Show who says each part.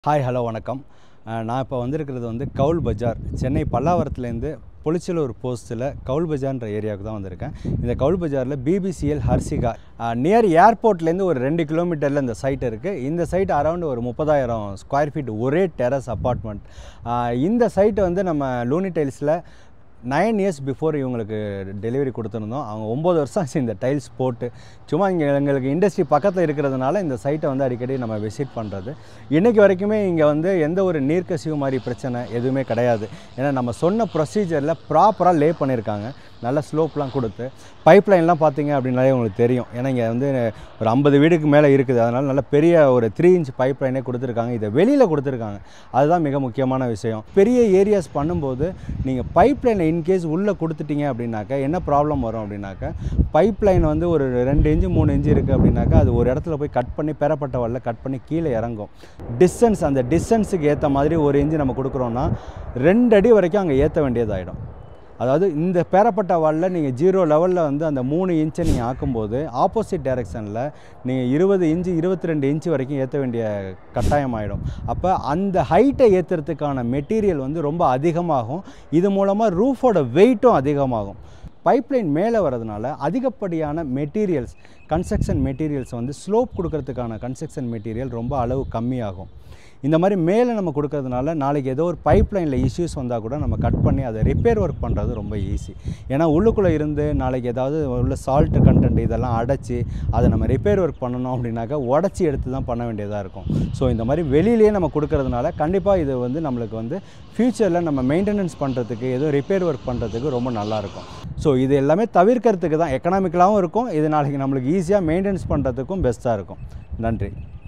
Speaker 1: hi hello வணக்கம் அஹ் நான் இப்போ வந்திருக்கிறது வந்து கவுல் பஜார் சென்னை பல்லாவரத்துலேருந்து பொலிச்சலூர் போஸ்ட்டில் கவுல் பஜார்ன்ற ஏரியாவுக்கு தான் வந்திருக்கேன் இந்த கவுல் பஜாரில் பிபிசிஎல் ஹர்சிகா நியர் ஏர்போர்ட்லேருந்து ஒரு ரெண்டு கிலோமீட்டரில் இந்த சைட் இருக்குது இந்த சைட் அரௌண்ட் ஒரு முப்பதாயிரம் ஸ்கொயர் ஃபீட் ஒரே டெரஸ் அப்பார்ட்மெண்ட் இந்த சைட் வந்து நம்ம லூனி டைல்ஸில் நைன் இயர்ஸ் பிஃபோர் இவங்களுக்கு டெலிவரி கொடுத்துருந்தோம் அவங்க ஒம்பது வருஷம் ஆச்சு இந்த டைல்ஸ் போட்டு சும்மா இங்கே எங்களுக்கு இண்டஸ்ட்ரி பக்கத்தில் இருக்கிறதுனால இந்த சைட்டை வந்து அடிக்கடி நம்ம விசிட் பண்ணுறது இன்றைக்கி வரைக்குமே இங்கே வந்து எந்த ஒரு நீர்க்கசிவு மாதிரி பிரச்சனை எதுவுமே கிடையாது ஏன்னா நம்ம சொன்ன ப்ரொசீஜரில் ப்ராப்பராக லே பண்ணியிருக்காங்க நல்ல ஸ்லோப்லாம் கொடுத்து பைப் லைன்லாம் பார்த்தீங்க அப்படின்னாலே உங்களுக்கு தெரியும் ஏன்னா இங்கே வந்து ஒரு ஐம்பது வீடுக்கு மேலே இருக்குது அதனால் நல்ல பெரிய ஒரு த்ரீ இன்ச் பைப் லைனே கொடுத்துருக்காங்க இதை வெளியில் கொடுத்துருக்காங்க அதுதான் மிக முக்கியமான விஷயம் பெரிய ஏரியாஸ் பண்ணும்போது நீங்கள் பைப் லைனை இன்கேஸ் உள்ளே கொடுத்துட்டீங்க அப்படின்னாக்கா என்ன ப்ராப்ளம் வரும் அப்படின்னாக்கா பைப் லைன் வந்து ஒரு ரெண்டு இன்ச்சு மூணு இன்ச்சு இருக்குது அப்படின்னாக்கா அது ஒரு இடத்துல போய் கட் பண்ணி பெறப்பட்ட வரல கட் பண்ணி கீழே இறங்கும் டிஸ்டன்ஸ் அந்த டிஸ்டன்ஸுக்கு ஏற்ற மாதிரி ஒரு இன்ச்சு நம்ம கொடுக்குறோன்னா ரெண்டு அடி வரைக்கும் அங்கே ஏற்ற வேண்டியதாகிடும் அதாவது இந்த பேரப்பட்ட வாலில் நீங்கள் ஜீரோ லெவலில் வந்து அந்த மூணு இன்ச்சை நீங்கள் ஆக்கும்போது ஆப்போசிட் டைரெக்ஷனில் நீங்கள் இருபது இன்ச்சு இருபத்தி ரெண்டு இன்ச்சு வரைக்கும் ஏற்ற வேண்டிய கட்டாயம் ஆகிடும் அப்போ அந்த ஹைட்டை ஏற்றுறதுக்கான மெட்டீரியல் வந்து ரொம்ப அதிகமாகும் இது மூலமாக ரூஃபோட வெயிட்டும் அதிகமாகும் பைப்லைன் மேலே வரதுனால அதிகப்படியான மெட்டீரியல்ஸ் கன்ஸ்ட்ரக்ஷன் மெட்டீரியல்ஸ் வந்து ஸ்லோப் கொடுக்கறதுக்கான கன்ஸ்ட்ரக்ஷன் மெட்டீரியல் ரொம்ப அளவு கம்மியாகும் இந்த மாதிரி மேலே நம்ம கொடுக்கறதுனால நாளைக்கு ஏதோ ஒரு பைப் லைனில் இஷ்யூஸ் வந்தால் கூட நம்ம கட் பண்ணி அதை ரிப்பேர் ஒர்க் பண்ணுறது ரொம்ப ஈஸி ஏன்னா உள்ளுக்குள்ளே இருந்து நாளைக்கு ஏதாவது உள்ள சால்ட் கண்டென்ட் இதெல்லாம் அடைச்சி அதை நம்ம ரிப்பேர் ஒர்க் பண்ணணும் அப்படின்னாக்கா உடச்சி எடுத்து தான் பண்ண வேண்டியதாக இருக்கும் ஸோ இந்த மாதிரி வெளியிலேயே நம்ம கொடுக்கறதுனால கண்டிப்பாக இது வந்து நம்மளுக்கு வந்து ஃப்யூச்சரில் நம்ம மெயின்டெனன்ஸ் பண்ணுறதுக்கு ஏதோ ரிப்பேர் ஒர்க் பண்ணுறதுக்கு ரொம்ப நல்லாயிருக்கும் ஸோ இது எல்லாமே தவிர்க்கிறதுக்கு தான் எக்கனாமிக்கலாகவும் இருக்கும் இது நாளைக்கு நம்மளுக்கு ஈஸியாக மெயின்டெனன்ஸ் பண்ணுறதுக்கும் பெஸ்ட்டாக இருக்கும் நன்றி